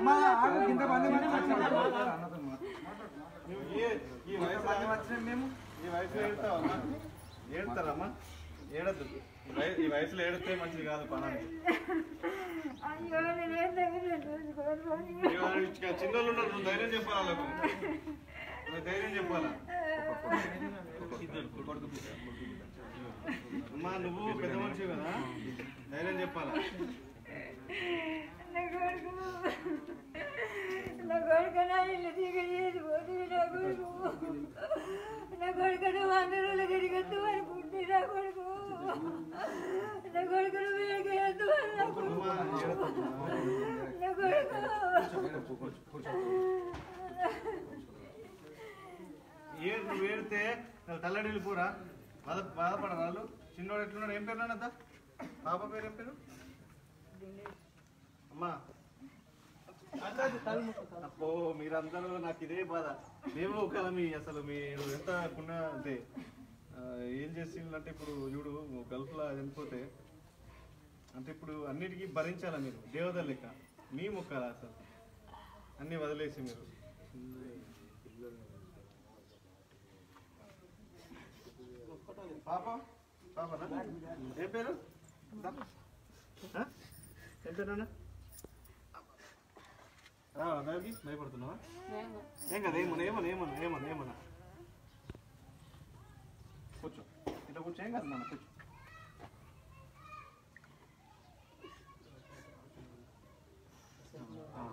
అమ్మా ఆగు కింద మంది మంది వచ్చినాం. నువ్వు ఏ- ఈ వయసులో మంది వచ్చినాం మేము ఈ వయసులో ఏడుతావమ్మా ఏడుతారమ్మా ఏడద్దు ఈ వయ- ఈ వయసులో ఏడితే మంచిది కాదు పనానికి అయ్యో నేనేం దగ్గర చూసుకోవాలి చిన్నోళ్ళు ఉన్నారు నువ్వు ధైర్యం చెప్పాలా వాళ్ళకు నువ్వు ధైర్యం చెప్పాలా అమ్మా నువ్వు పెద్ద మనిషి కదా ధైర్యం చెప్పాలా నా కొడుకు నా కొడుకు నా ఇల్లు దిగలేదు పోతుంది నా కొడుకు నా కొడుకు వంద రోజులు తిరిగద్దు అనుకుంటే నా కొడుకు నా కొడుకును వేగేయద్దు నా కొడుకు అమ్మా ఏడద్దమ్మా. నా కొడుకు ఏ నువ్వు ఏడితే తల్లడి వెళ్ళిపోరా బాధ బాధపడరా వాళ్ళు చిన్నోడు ఎట్లున్నాడు ఏం పేరు నాన్నద్దా పాప పేరు ఏం పేరు అమ్మా అప్పో మీరందరూ నాకు ఇదే బాధ మేము ఒకవేళ మీ అసలు మీరు ఎంత పుణ్య అంటే ఆ, ఏం చేసిందంటే ఇప్పుడు చూడు గల్ఫ్లో చనిపోతే అంటే ఇప్పుడు అన్నిటికీ భరించాలా మీరు దేవత లెక్క మీ మొక్కాలా అసలు అన్నీ వదిలేసి మీరు పాప పాపనా ఏ పేరు దా. ఆ? ఏం పేరు నాన్న దానికి భయపడుతున్నావా ఏం కదా ఏమన్నా ఏమన్నా ఏమన్నా ఏమన్నా ఏమన్నా కూర్చో ఇట్లా కూర్చో ఏం కాదు నాన్న కూర్చో ఆ.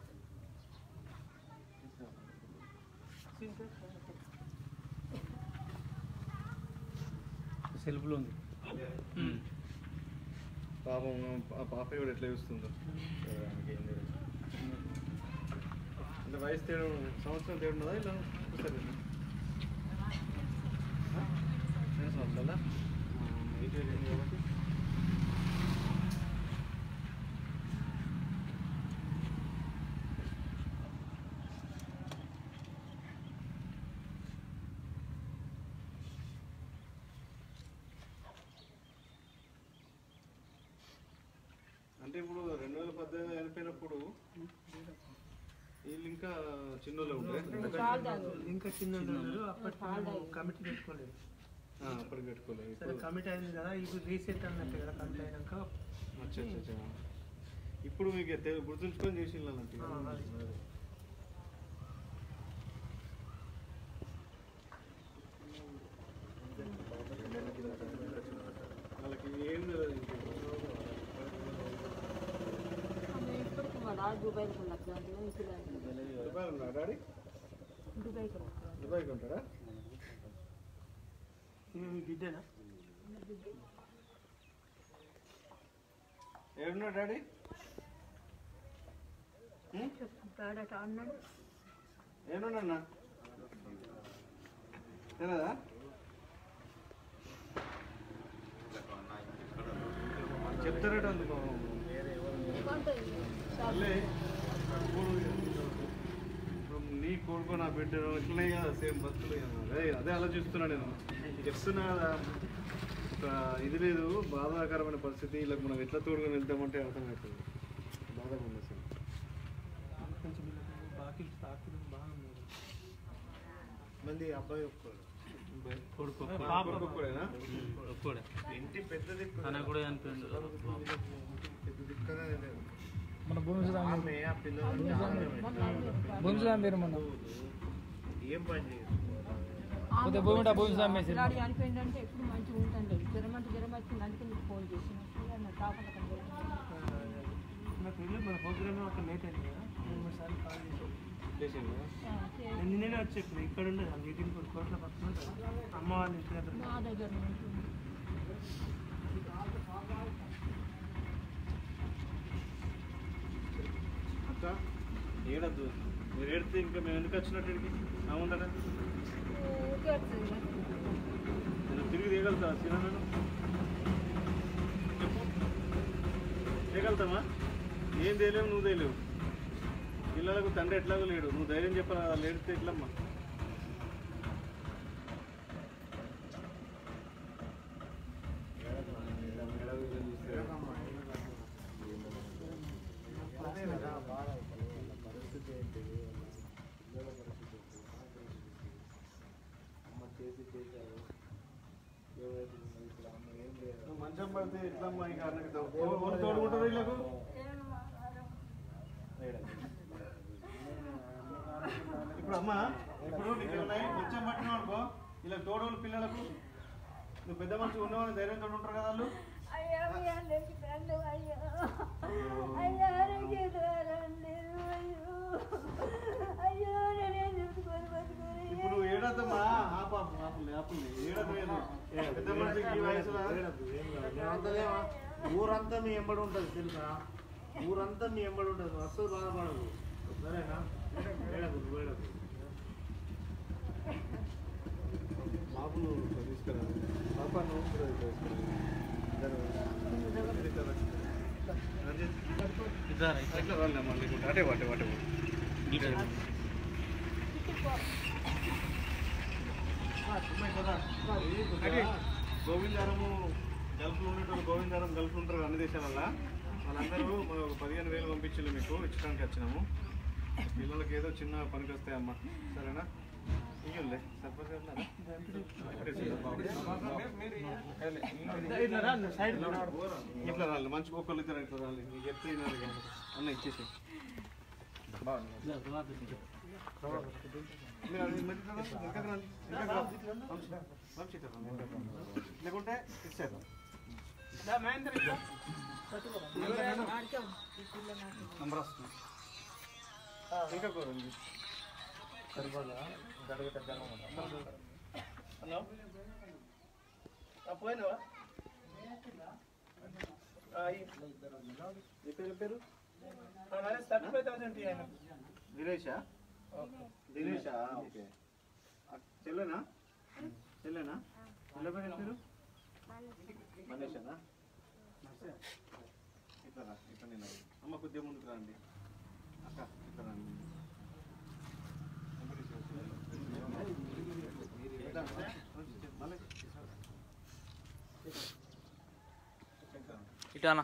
సెల్ఫ్లో ఉంది పాపం ఆ పాప కూడా ఎట్లా చూస్తుందో ఏం తెలియదు. అంటే వయసు తేడా సంవత్సరం తేడా ఉన్నదా ఇలా ఒకసారి రెండు సంవత్సరాలా ఎయిట్ ఇయర్ అయింది కాబట్టి అంటే ఇప్పుడు రెండు వేల పద్దెనిమిది చనిపోయినప్పుడు వీళ్ళు ఇంకా చిన్నోళ్ళు ఉండే ఇంకా చిన్న ఉన్నారు అప్పటి కమిటీ పెట్టుకోలేదు ఆ, అప్పటికి పెట్టుకోలేదు సరే కమిటీ అయింది కదా ఇప్పుడు రీసెట్ అన్నట్టు కదా కమిటీ అయినాక అచ్చా అచ్చా అచ్చా ఇప్పుడు మీకు తె- గుర్తుంచుకొని చేసి అన్నట్టు ఆ, అది. వాళ్ళకి ఏం తెలియదు ఇంకా. ఇప్పటికి మా డాడీ దుబాయ్కి ఉన్నట్టు ఇంట్లో దుబాయ్ ఉన్నాడా డాడీ దుబాయ్కి దుబాయ్కి ఉంటాడా ఇవి మీ బిడ్డేనా ఏడున్నాడు డాడీ తాడట అన్నాడు ఏడున్నా తెలియదా చెప్తారట అందుకో మళ్ళీ ఇప్పుడు నీ కొడుకు నా బిడ్డ ఇట్లనే కదా సేమ్ బతుకులు కదా. అదే అదే ఆలోచిస్తున్నా నేను చెప్తున్నా కదా ఒక ఇది లేదు బాధాకరమైన పరిస్థితి ఇలా మనం ఎట్లా తోడుకొని వెళ్తామంటే అర్థమవుతుంది బాధగా ఉంది అసలు కొంచెం వీళ్ళకి బాకీ తాకులు బాగుంది మళ్ళీ అబ్బాయి ఒప్పుకోడు కొడుకు పాప ఒప్పుకోడేనా ఒక్కడే ఇంటి పెద్ద దిక్కు తన కూడా చనిపోయిండు పెద్ద దిక్కునే లేదు మన భూమి ఆమె ఆ పిల్లలు భూమి సుధాం పేరు మొన్న ఏం పని చేయదు కొద్దిగా భూమి ఉంటే ఆ భూమి సుధాం వేసి డాడీ చనిపోయిందంటే ఎప్పుడు మంచిగా ఉంటుంది జ్వరం అంటే జ్వరం వచ్చింది అందుకే నీకు ఫోన్ చేసిన తాపన నాకు వెళ్ళి మన ప్రోగ్రామ్ ఒక లేట్ అయింది కదా రెండు మూడు సార్లు కాల్ చేసి చేసిండు నేను నిన్ననే వచ్చి చెప్పిన ఇక్కడ ఉండదు ఆ మీటింగ్ కూడా కోట్ల పక్కన అమ్మ వాళ్ళ ఇంటి దగ్గర మా దగ్గర ఉంటుంది అక్క ఏడద్దు మీరు ఏడితే ఇంకా మేము ఎందుకు వచ్చినట్టు ఇక్కడికి నా ఉందట ఊరికే వస్తుంది కదా. నేను తిరిగి తీయగలుగుతా సినిమాను చెప్పు తీయగలుగుతామా ఏం తేలేవు నువ్వు తేలేవు పిల్లలకు తండ్రి ఎట్లాగో లేడు నువ్వు ధైర్యం చెప్పాలి వాళ్ళు ఏడితే ఎట్లమ్మా పరిస్థితి ఏంటి పిల్లల పరిస్థితి ఏంటి నా పరిస్థితి ఏంటి అమ్మ చేసి చేశారు ఏమైతుంది మరి ఇప్పుడు అమ్మ ఏం లేదు నువ్వు మంచం పడితే ఎట్లా అమ్మా ఇంకా అన్నకి తో- తోడు తోడు తోడుకుంటారు వీళ్ళకు ఇప్పుడు అమ్మ ఇప్పుడు నీకు ఉన్నాయి మంచం పట్టినావు అనుకో ఇలా తోడు పిల్లలకు నువ్వు పెద్ద మనిషి ఉన్నవాళ్ళు ధైర్యంతో ఉంటారు కదా వాళ్ళు అయ్యా మీ అందరికి దండం అయ్యా అయ్యా ఆరోగ్య రండి అయ్యో అయ్యో నేనేం చెప్పుకొని బతుకోరయ్యా ఇప్పుడు ఏడద్దమ్మా ఆపాపు ఆపులే ఆపులే ఏడద్దు పెద్ద మనిషికి ఈ వయసులో మేమంతదేమా ఊరంతా మీ ఎంబడి ఉంటుంది తెలుసా ఊరంతా మీ ఎంబడి ఉంటుంది అస్సలు బాధపడదు సరేనా వేడకు వేడకు బాబును తీసుకురా పాప నువ్వు కూడా తీసుకురా ఇద్దరు ఇట్లా రాలే మళ్ళీ అటే వాటే వాటే గోవిందారము గల్ఫ్లో ఉండేటోళ్ళు గోవిందారం గల్ఫ్ ఉంటారు అన్ని దేశాలల్లో వాళ్ళందరూ మనం ఒక పదిహేను వేలు పంపించాలి మీకు ఇచ్చడానికి వచ్చినాము పిల్లలకి ఏదో చిన్న పనికి వస్తాయి అమ్మ సరేనా ఇయ్యంలే సర్పంచ్ గారు ఉన్నారా? ఇట్లా రాలి మంచి ఒక్కళ్ళు ఇద్దరు ఇట్లా రాలి నీకు చెప్తే వినాలి కానీ. అన్న ఇచ్చేసి మీరు అది మధ్య రండి, వెనకకు రండి, వెనకకు రండి. వంశీ, వంశీ ఇట్లా రండి, వెనకకు రండి. లేకుంటే ఇచ్చేద్దాం నంబర్ వస్తుంది ఇంకా కూరండి సరిపోదా గడగ హలో పోయినావా నీ పేరు పేరు దినేషా దినేషా ఓకే ఆ, చెల్లెనా చెల్లెనా చెల్లె పేరు ఏం పేరు మనీషనా ఇట్లా రా ఇట్లా నేను అమ్మ కొద్దిగా ముందుకు రండి అక్క ఇట్లా రండి మళ్ళీ ఇటానా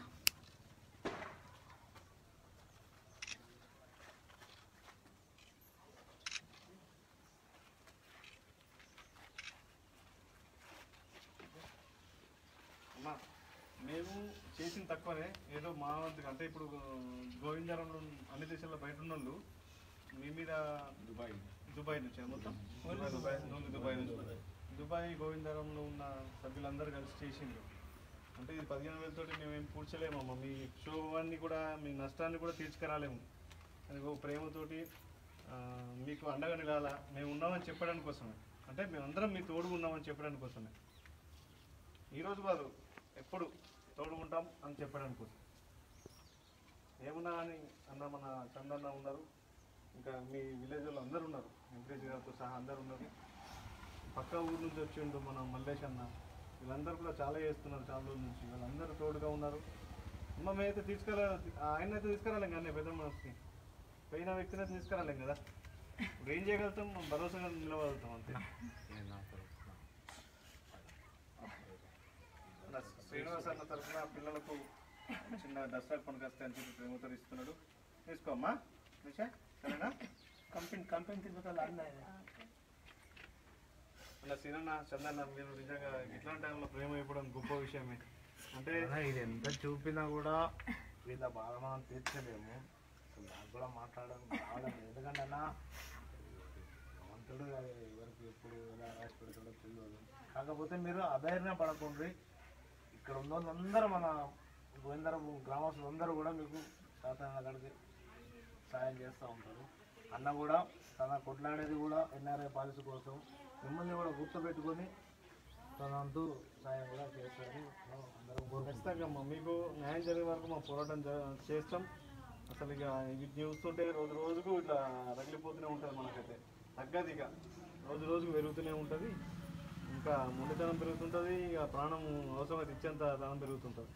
అమ్మా మేము చేసిన తక్కువనే ఏదో మా వంతుగా అంటే ఇప్పుడు గోవిందారంలో అన్ని దేశాల్లో బయట ఉన్న వాళ్ళు మీ మీద దుబాయ్ దుబాయ్ నుంచి మొత్తం దుబాయ్ ఓన్లీ దుబాయ్ నుంచి దుబాయ్ గోవిందారంలో ఉన్న సభ్యులందరూ కలిసి చేసిండ్రు అంటే ఇది పదిహేను వేలతోటి మేము ఏం పూడ్చలేమమ్మా మీ క్షోభాన్ని కూడా మీ నష్టాన్ని కూడా తీర్చుకురాలేము అది ఒక ప్రేమతోటి ఆ, మీకు అండగా నిలాల మేము ఉన్నామని చెప్పడానికి కోసమే అంటే మేమందరం మీ తోడు ఉన్నామని చెప్పడానికి కోసమే ఈరోజు కాదు ఎప్పుడు తోడు ఉంటాం అని చెప్పడానికి కోసం ఏమున్నా అని అన్న మన చందన్న ఉన్నారు ఇంకా మీ విలేజ్ వాళ్ళు అందరూ ఉన్నారు వెంకటేష్ గారితో సహా అందరూ ఉన్నారు పక్క ఊరు నుంచి వచ్చిండు మన మల్లేష్ అన్న వీళ్ళందరూ కూడా చాలా చేస్తున్నారు చాలా రోజుల నుంచి వీళ్ళందరూ తోడుగా ఉన్నారు అమ్మ మేమైతే తీసుకురా ఆయన అయితే తీసుకురాలేం కానీ పెద్ద మనసుని పోయిన వ్యక్తిని అయితే తీసుకురాలేం కదా ఇప్పుడు ఏం చేయగలుగుతాం మనం భరోసాగా నిలబడతాం అంతే మన శ్రీనివాస్ అన్న తరఫున పిల్లలకు చిన్న దసరా పండుగ వస్తే అని చెప్పి ప్రేమతో ఇస్తున్నాడు తీసుకోమ్మా నిషా సరేనా కంపెనీ కంపెనీ తిరుగుతారు అన్నాయి అలా సీనన్న చందన్న మీరు నిజంగా ఇట్లాంటి టైంలో ప్రేమ ఇవ్వడం గొప్ప విషయమే అంటే ఇది ఎంత చూపినా కూడా వీళ్ళ బాధ మనం తీర్చలేము అసలు నాకు కూడా మాట్లాడడం రావడం లేదు. ఎందుకంటే అన్న భగవంతుడు ఎవరికి ఎప్పుడు ఎలా రాసి పెడతాడో తెలియదు కాకపోతే మీరు అధైర్యం పడకండి ఇక్కడ ఉన్న వాళ్ళందరూ మన గోవిందరం గ్రామస్తులు అందరూ కూడా మీకు సాధారణ కాడికి సాయం చేస్తూ ఉంటారు అన్న కూడా తన కొట్లాడేది కూడా ఎన్ఆర్ఐ పాలసీ కోసం మిమ్మల్ని కూడా గుర్తుపెట్టుకొని తన అంతూ సాయం కూడా చేస్తారని మనం అందరం కోరుకుంటున్నాం. ఖచ్చితంగా అమ్మా మీకు న్యాయం జరిగే వరకు మా పోరాటం జ- చేస్తాం అసలు ఇక ఇది చూస్తుంటే రోజు రోజుకు ఇట్లా రగిలిపోతూనే ఉంటుంది మనకైతే తగ్గదు ఇక రోజు రోజుకు పెరుగుతూనే ఉంటుంది ఇంకా మొండితనం పెరుగుతుంటుంది ఇక ప్రాణం అవసరమైతే ఇచ్చేంత ప్రాణం పెరుగుతుంటుంది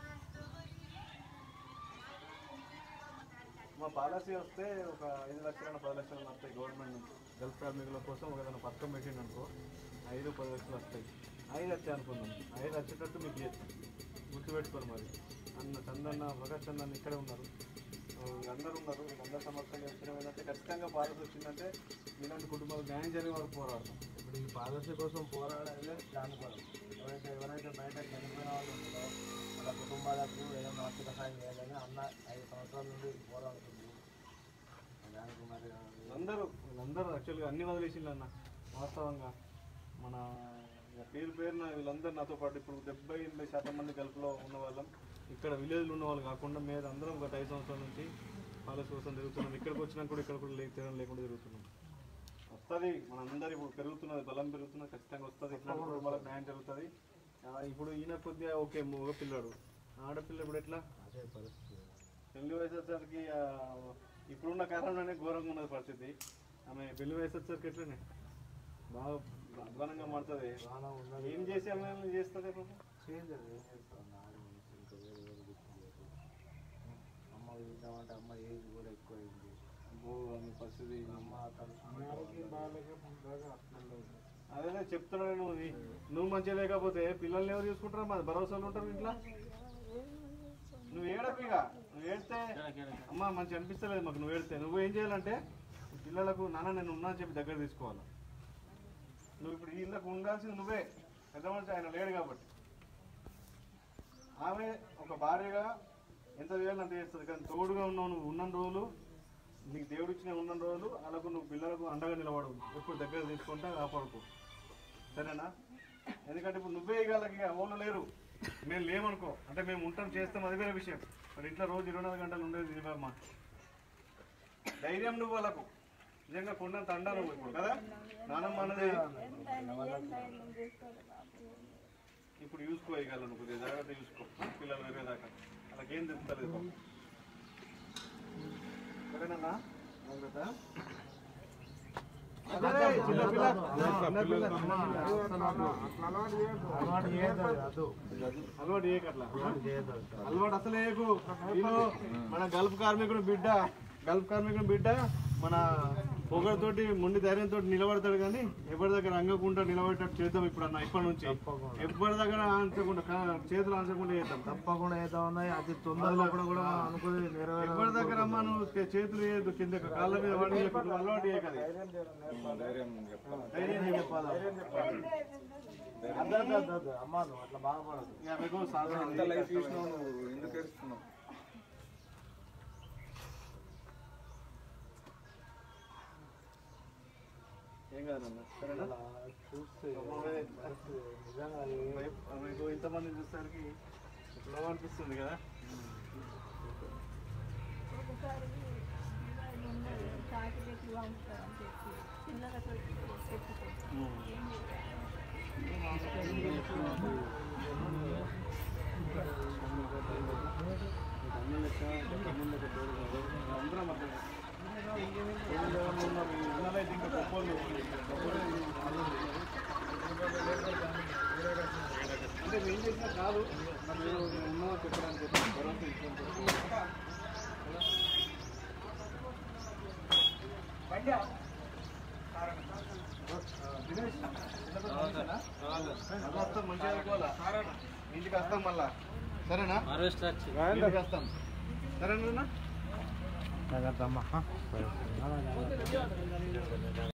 మా పాలసీ వస్తే ఒక ఐదు లక్షల పది లక్షలు వస్తాయి గవర్నమెంట్ నుంచి గల్ఫ్ కార్మికుల కోసం ఒక ఏదైనా పథకం పెట్టింది అనుకో ఐదు పది లక్షలు వస్తాయి ఐదు వచ్చాయి అనుకుందాం ఐదు వచ్చేటట్టు మీకు చేస్తాం గుర్తుపెట్టుకోరు మరి అన్న చందన్న భగత్ చందన్న ఇక్కడే ఉన్నారు ఆ, వీళ్ళందరూ ఉన్నారు వీళ్ళందరూ సమస్యలు చెప్తున్నాం ఏంటంటే ఖచ్చితంగా బాధ వచ్చిందంటే ఇలాంటి కుటుంబాలు న్యాయం జరిగే వరకు పోరాడతాం ఇప్పుడు ఈ పాదర్శి కోసం పోరాడాలి దానికోసం ఎవరైతే ఎవరైతే బయట చనిపోయిన వాళ్ళు ఉన్నారో వాళ్ళ కుటుంబాలకు ఏదైనా ఆర్థిక సహాయం చేయాలని అన్న ఐదు సంవత్సరాల నుండి పోరాడుతుంది దానికి మరి అందరూ వీళ్ళందరూ యాక్చువల్గా అన్ని వదిలేసిండు అన్న వాస్తవంగా మన ఇక పేరు పేరున వీళ్ళందరూ నాతో పాటు ఇప్పుడు డెబ్బై ఎనభై శాతం మంది గల్ఫ్లో ఉన్న వాళ్ళం ఇక్కడ విలేజ్లో ఉన్న వాళ్ళు కాకుండా మేము అందరం గత ఐదు సంవత్సరాల నుంచి పాలసీ కోసం తిరుగుతున్నాం ఇక్కడికి వచ్చినా కూడా ఇక్కడ కూడా లే తిరగడం లేకుండా తిరుగుతున్నాం వస్తుంది మనందరూ ఇప్పుడు పెరుగుతున్నది బలం పెరుగుతున్నది ఖచ్చితంగా వస్తుంది ఇట్లా కుటుంబాలకు న్యాయం జరుగుతుంది ఆ, ఇప్పుడు ఈయన కొద్దిగా ఓకే మగ పిల్లాడు ఆడపిల్ల ఇప్పుడు ఎట్లా అదే పరిస్థితి పెళ్లి వయసు వచ్చేసరికి ఆ, ఇప్పుడున్న కాలంలోనే ఘోరంగా ఉన్నది పరిస్థితి ఆమె పెళ్లి వయసు వచ్చేసరికి ఎట్లనే బాగా అధ్వానంగా మారుతుంది చాలా ఉన్నది ఏం చేసి ఆమె చేస్తుంది పాపం? చేయలేదు ఏం చేస్తాం నాడు ఇంకా వేరే వేరే దిక్కులేదు అమ్మ ఇద్దామంటే అమ్మ ఏజ్ కూడా ఎక్కువైంది అబ్బో, ఆమె పరిస్థితి అమ్మ అదే చెప్తున్నాను నువ్వు నీ- నువ్వు మంచిగా లేకపోతే పిల్లల్ని ఎవరు చూసుకుంటారా మాది భరోసాలు ఉంటారు ఇంట్లో నువ్వు ఏడపిగా నువ్వు ఏడితే అమ్మ మంచి అనిపిస్తలేదు మాకు నువ్వు ఏడితే నువ్వు ఏం చేయాలంటే పిల్లలకు నాన్న నేను ఉన్నా అని చెప్పి దగ్గర తీసుకోవాలి నువ్వు ఇప్పుడు వీళ్ళకు ఉండాల్సింది నువ్వే పెద్ద మనిషి ఆయన లేడు కాబట్టి ఆమె ఒక భార్యగా ఎంత చేయాలి అంత చేస్తుంది కానీ తోడుగా ఉన్నావు నువ్వు ఉన్న రోజులు నీకు దేవుడు ఇచ్చిన ఉన్న రోజులు వాళ్ళకు నువ్వు పిల్లలకు అండగా నిలబడు ఎప్పుడు దగ్గర తీసుకుంటా కాపాడుకో సరేనా ఎందుకంటే ఇప్పుడు నువ్వే ఇవ్వాలి ఇక వాళ్ళు లేరు మేము లేమనుకో అంటే మేము ఉంటాం చేస్తాం అది వేరే విషయం మరి ఇంట్లో రోజు ఇరవై నాలుగు గంటలు ఉండేది ఇవ్వమ్మా ధైర్యం నువ్వు వాళ్ళకు నిజంగా కొండంత అండా నువ్వు ఇప్పుడు కదా నానమ్మ అన్నది ఇప్పుడు చూసుకో ఇక నువ్వు కొద్దిగా జాగ్రత్త చూసుకో పిల్లలు వేరేదాకా అలాగేం తెలుస్తలేదు పాపం. సరేనన్నా జాగ్రత్త అదే, చిన్న పిల్ల. చిన్న పిల్ల. అలవాటు చేయొద్దు అది అదు అలవాటు చేయకట్లా చేయొద్దు అలవాటు అసలు వేయకు వీళ్ళు మన గల్ఫ్ కార్మికుడు బిడ్డ గల్ఫ్ కార్మికుడు బిడ్డ మన పొగడతోటి మొండి ధైర్యంతో నిలబడతాడు కానీ ఎవరి దగ్గర అంగకుండా నిలబడేటట్టు చేద్దాం ఇప్పుడు అన్న ఇప్పటి నుంచి ఎవరి దగ్గర అంచకుండా కా- చేతులు అంచకుండా చేద్దాం తప్పకుండా ఏదో ఉన్నాయి అది తొందరలో కూడా కూడా మనం అనుకుని నెరవేర ఎవరి దగ్గర అమ్మ నువ్వు చే- చేతులు వేయద్దు కింద కాళ్ళ మీద వాడి నువ్వు అలవాటు చేయకది ధైర్యం చెప్పాలి అద్దు, అద్దు, అద్దు, అద్దు. అమ్మా నువ్వు అట్లా బాధపడదు ఇక మీకు సాధారణ లైఫ్ చూసినావు నువ్వు ఎందుకు ఏడుస్తున్నావు ఏం కాదన్న సరేనా అలా చూస్తే పరిస్థితి నిజంగా అది మీకు ఇంతమంది చూసేసరికి ఎట్లా అనిపిస్తుంది కదా ఒకసారి చాకిలెట్లు పంపుతారని చెప్పి పిల్లలతో పెట్టుకుంటాం ఏం చేయాలి అందరం అట్లా అన్నలైతే ఇంకా గొప్పలు అంటే ఏం చేసినా కాదు మరి ఉన్నా చెప్పడానికి భరోసా ఇచ్చాను దినేష్ మళ్ళా వస్తాం మంచిగా అనుకోవాలా ఇంటికి వస్తాం మళ్ళా సరేనా ఇంటికి వస్తాం సరేనా జాగ్రత్త అమ్మా